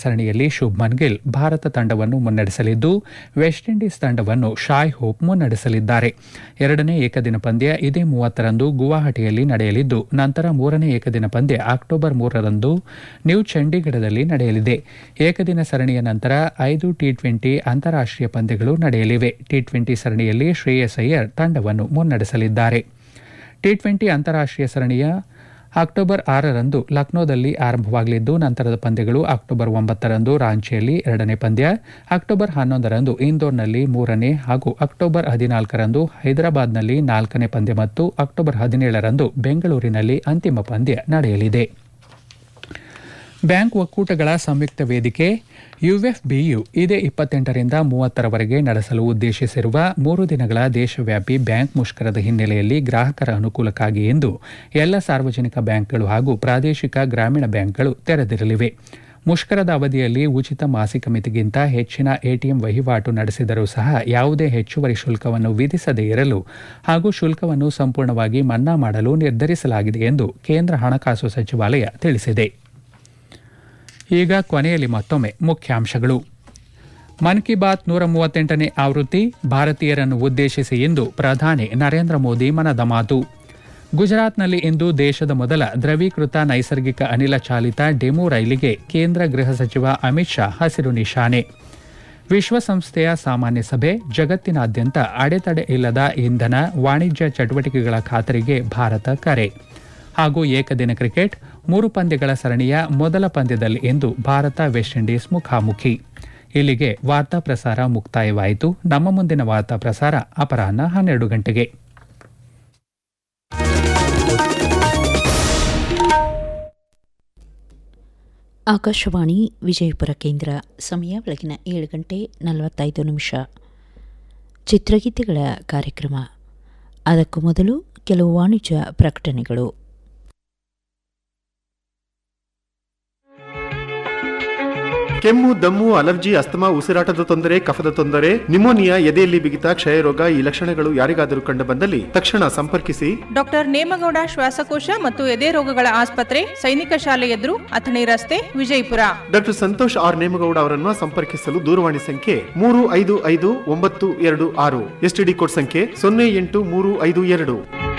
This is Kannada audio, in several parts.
ಸರಣಿಯಲ್ಲಿ ಶುಭ್ಮನ್ ಗಿಲ್ ಭಾರತ ತಂಡವನ್ನು ಮುನ್ನಡೆಸಲಿದ್ದು ವೆಸ್ಟ್ ಇಂಡೀಸ್ ತಂಡವನ್ನು ಶಾಯ್ ಹೋಪ್ ಮುನ್ನಡೆಸಲಿದ್ದಾರೆ ಎರಡನೇ ಏಕದಿನ ಪಂದ್ಯ ಇದೇ ಮೂವತ್ತರಂದು ಗುವಾಹಟಿಯಲ್ಲಿ ನಡೆಯಲಿದ್ದು ನಂತರ ಮೂರನೇ ಏಕದಿನ ಪಂದ್ಯ ಅಕ್ಟೋಬರ್ ಮೂರರಂದು ನ್ಯೂ ಚಂಡೀಗಢದಲ್ಲಿ ನಡೆಯಲಿದೆ ಏಕದಿನ ಸರಣಿಯ ನಂತರ ಐದು ಟಿ ಟ್ವೆಂಟಿ ಅಂತಾರಾಷ್ಟೀಯ ಪಂದ್ಯಗಳು ನಡೆಯಲಿವೆ ಟಿ ಟ್ವೆಂಟಿ ಸರಣಿಯಲ್ಲಿ ಶ್ರೇಯಸ್ ಅಯ್ಯರ್ ತಂಡವನ್ನು ಮುನ್ನಡೆಸಲಿದ್ದಾರೆ ಟಿ ಟ್ವೆಂಟಿ ಅಂತಾರಾಷ್ಟೀಯ ಸರಣಿಯ ಅಕ್ಟೋಬರ್ ಆರರಂದು ಲಕ್ನೋದಲ್ಲಿ ಆರಂಭವಾಗಲಿದ್ದು ನಂತರದ ಪಂದ್ಯಗಳು ಅಕ್ಟೋಬರ್ ಒಂಬತ್ತರಂದು ರಾಂಚಿಯಲ್ಲಿ ಎರಡನೇ ಪಂದ್ಯ ಅಕ್ಟೋಬರ್ ಹನ್ನೊಂದರಂದು ಇಂದೋರ್ನಲ್ಲಿ ಮೂರನೇ ಹಾಗೂ ಅಕ್ಟೋಬರ್ ಹದಿನಾಲ್ಕರಂದು ಹೈದರಾಬಾದ್ನಲ್ಲಿ ನಾಲ್ಕನೇ ಪಂದ್ಯ ಮತ್ತು ಅಕ್ಟೋಬರ್ ಹದಿನೇಳರಂದು ಬೆಂಗಳೂರಿನಲ್ಲಿ ಅಂತಿಮ ಪಂದ್ಯ ನಡೆಯಲಿದೆ ಬ್ಯಾಂಕ್ ಒಕ್ಕೂಟಗಳ ಸಂಯುಕ್ತ ವೇದಿಕೆ ಯುಎಫ್ಬಿಯು ಇದೇ ಇಪ್ಪತ್ತೆಂಟರಿಂದ ಮೂವತ್ತರವರೆಗೆ ನಡೆಸಲು ಉದ್ದೇಶಿಸಿರುವ ಮೂರು ದಿನಗಳ ದೇಶವ್ಯಾಪಿ ಬ್ಯಾಂಕ್ ಮುಷ್ಕರದ ಹಿನ್ನೆಲೆಯಲ್ಲಿ ಗ್ರಾಹಕರ ಅನುಕೂಲಕ್ಕಾಗಿ ಎಂದು ಎಲ್ಲ ಸಾರ್ವಜನಿಕ ಬ್ಯಾಂಕ್ಗಳು ಹಾಗೂ ಪ್ರಾದೇಶಿಕ ಗ್ರಾಮೀಣ ಬ್ಯಾಂಕ್ಗಳು ತೆರೆದಿರಲಿವೆ ಮುಷ್ಕರದ ಅವಧಿಯಲ್ಲಿ ಉಚಿತ ಮಾಸಿಕ ಮಿತಿಗಿಂತ ಹೆಚ್ಚಿನ ಎಟಿಎಂ ವಹಿವಾಟು ನಡೆಸಿದರೂ ಸಹ ಯಾವುದೇ ಹೆಚ್ಚುವರಿ ಶುಲ್ಕವನ್ನು ವಿಧಿಸದೇ ಇರಲು ಹಾಗೂ ಶುಲ್ಕವನ್ನು ಸಂಪೂರ್ಣವಾಗಿ ಮನ್ನಾ ಮಾಡಲು ನಿರ್ಧರಿಸಲಾಗಿದೆ ಎಂದು ಕೇಂದ್ರ ಹಣಕಾಸು ಸಚಿವಾಲಯ ತಿಳಿಸಿದೆ ಈಗ ಕೊನೆಯಲ್ಲಿ ಮತ್ತೊಮ್ಮೆ ಮುಖ್ಯಾಂಶಗಳು ಮನ್ ಕಿ ಬಾತ್ ನೂರ ಮೂವತ್ತೆಂಟನೇ ಆವೃತ್ತಿ ಭಾರತೀಯರನ್ನು ಉದ್ದೇಶಿಸಿ ಇಂದು ಪ್ರಧಾನಿ ನರೇಂದ್ರ ಮೋದಿ ಮನದ ಮಾತು ಗುಜರಾತ್ನಲ್ಲಿ ಇಂದು ದೇಶದ ಮೊದಲ ದ್ರವೀಕೃತ ನೈಸರ್ಗಿಕ ಅನಿಲ ಚಾಲಿತ ಡೆಮು ರೈಲಿಗೆ ಕೇಂದ್ರ ಗೃಹ ಸಚಿವ ಅಮಿತ್ ಶಾ ಹಸಿರು ನಿಶಾನೆ ವಿಶ್ವಸಂಸ್ಥೆಯ ಸಾಮಾನ್ಯ ಸಭೆ ಜಗತ್ತಿನಾದ್ಯಂತ ಅಡೆತಡೆ ಇಲ್ಲದ ಇಂಧನ ವಾಣಿಜ್ಯ ಚಟುವಟಿಕೆಗಳ ಖಾತರಿಗೆ ಭಾರತ ಕರೆ ಹಾಗೂ ಏಕದಿನ ಕ್ರಿಕೆಟ್ ಮೂರು ಪಂದ್ಯಗಳ ಸರಣಿಯ ಮೊದಲ ಪಂದ್ಯದಲ್ಲಿ ಇಂದು ಭಾರತ ವೆಸ್ಟ್ ಇಂಡೀಸ್ ಮುಖಾಮುಖಿ ಇಲ್ಲಿಗೆ ವಾರ್ತಾ ಪ್ರಸಾರ ಮುಕ್ತಾಯವಾಯಿತು ನಮ್ಮ ಮುಂದಿನ ವಾರ್ತಾ ಪ್ರಸಾರ ಅಪರಾಹ್ನ ಹನ್ನೆರಡು ಗಂಟೆಗೆ ಆಕಾಶವಾಣಿ ವಿಜಯಪುರ ಕೇಂದ್ರ ಸಮಯ ಬೆಳಗಿನ ಏಳು ಗಂಟೆ ನಲವತ್ತೈದು ನಿಮಿಷ ಚಿತ್ರಗೀತೆಗಳ ಕಾರ್ಯಕ್ರಮ ಅದಕ್ಕೂ ಮೊದಲು ಕೆಲವು ವಾಣಿಜ್ಯ ಪ್ರಕಟಣೆಗಳು ಕೆಮ್ಮು ದಮ್ಮು ಅಲರ್ಜಿ ಅಸ್ತಮಾ ಉಸಿರಾಟದ ತೊಂದರೆ ಕಫದ ತೊಂದರೆ ನಿಮೋನಿಯಾ ಎದೆಯಲ್ಲಿ ಬಿಗಿತ ಕ್ಷಯರೋಗ ಈ ಲಕ್ಷಣಗಳು ಯಾರಿಗಾದರೂ ಕಂಡು ಬಂದಲ್ಲಿ ತಕ್ಷಣ ಸಂಪರ್ಕಿಸಿ ಡಾಕ್ಟರ್ ನೇಮಗೌಡ ಶ್ವಾಸಕೋಶ ಮತ್ತು ಎದೆ ರೋಗಗಳ ಆಸ್ಪತ್ರೆ ಸೈನಿಕ ಶಾಲೆ ಎದುರು ಅಥಣಿ ರಸ್ತೆ ವಿಜಯಪುರ ಡಾಕ್ಟರ್ ಸಂತೋಷ್ ಆರ್ ನೇಮಗೌಡ ಅವರನ್ನು ಸಂಪರ್ಕಿಸಲು ದೂರವಾಣಿ ಸಂಖ್ಯೆ ಮೂರು ಐದು ಐದು ಒಂಬತ್ತು ಎರಡು ಆರು ಎಸ್ಟಿಡಿ ಕೋಡ್ ಸಂಖ್ಯೆ ಸೊನ್ನೆ ಎಂಟು ಮೂರು ಐದು ಎರಡು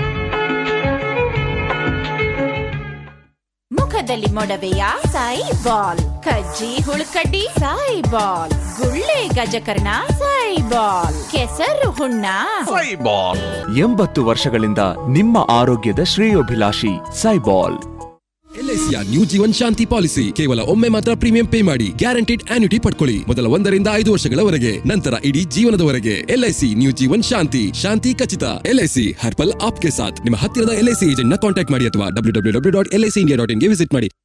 ಮುಖದಲ್ಲಿ ಮೊಡವೆಯ ಸಾಯಿ ಬಾಲ್ ಕಜ್ಜಿ ಹುಳುಕಡ್ಡಿ ಸಾಯಿ ಬಾಲ್ ಗುಳ್ಳೆ ಗಜಕರ್ಣ ಸಾಯಿ ಬಾಲ್ ಕೆಸರು ಹುಣ್ಣ ಎಂಬತ್ತು ವರ್ಷಗಳಿಂದ ನಿಮ್ಮ ಆರೋಗ್ಯದ ಶ್ರೇಯೋಭಿಲಾಷಿ ಸೈಬಾಲ್ ಎಲ್ಐಸಿಯ ನ್ಯೂ ಜೀವನ್ ಶಾಂತಿ ಪಾಲಿಸಿ ಕೇವಲ ಒಮ್ಮೆ ಮಾತ್ರ ಪ್ರೀಮಿಯಂ ಪೇ ಮಾಡಿ ಗ್ಯಾರಂಟಿಡ್ ಆನ್ಯುಟಿ ಪಡ್ಕೊಳ್ಳಿ ಮೊದಲ ಒಂದರಿಂದ ಐದು ವರ್ಷಗಳವರೆಗೆ ನಂತರ ಇಡೀ ಜೀವನದವರೆಗೆ ಎಲ್ಐಸಿ ನ್ಯೂ ಜೀವನ್ ಶಾಂತಿ ಶಾಂತಿ ಖಚಿತ ಎಲ್ಐಸಿ ಹರ್ಪಲ್ ಆಪ್ಗೆ ಸಾಥ್ ನಿಮ್ಮ ಹತ್ತಿರದ ಎಲ್ಐಸಿ ಏಜೆಂಟ್ ನ ಕಾಂಟ್ಯಾಕ್ಟ್ ಮಾಡಿ ಅಥವಾ W W W dot LIC India dot ಇನ್ಗೆ ವಿಸಿಟ್ ಮಾಡಿ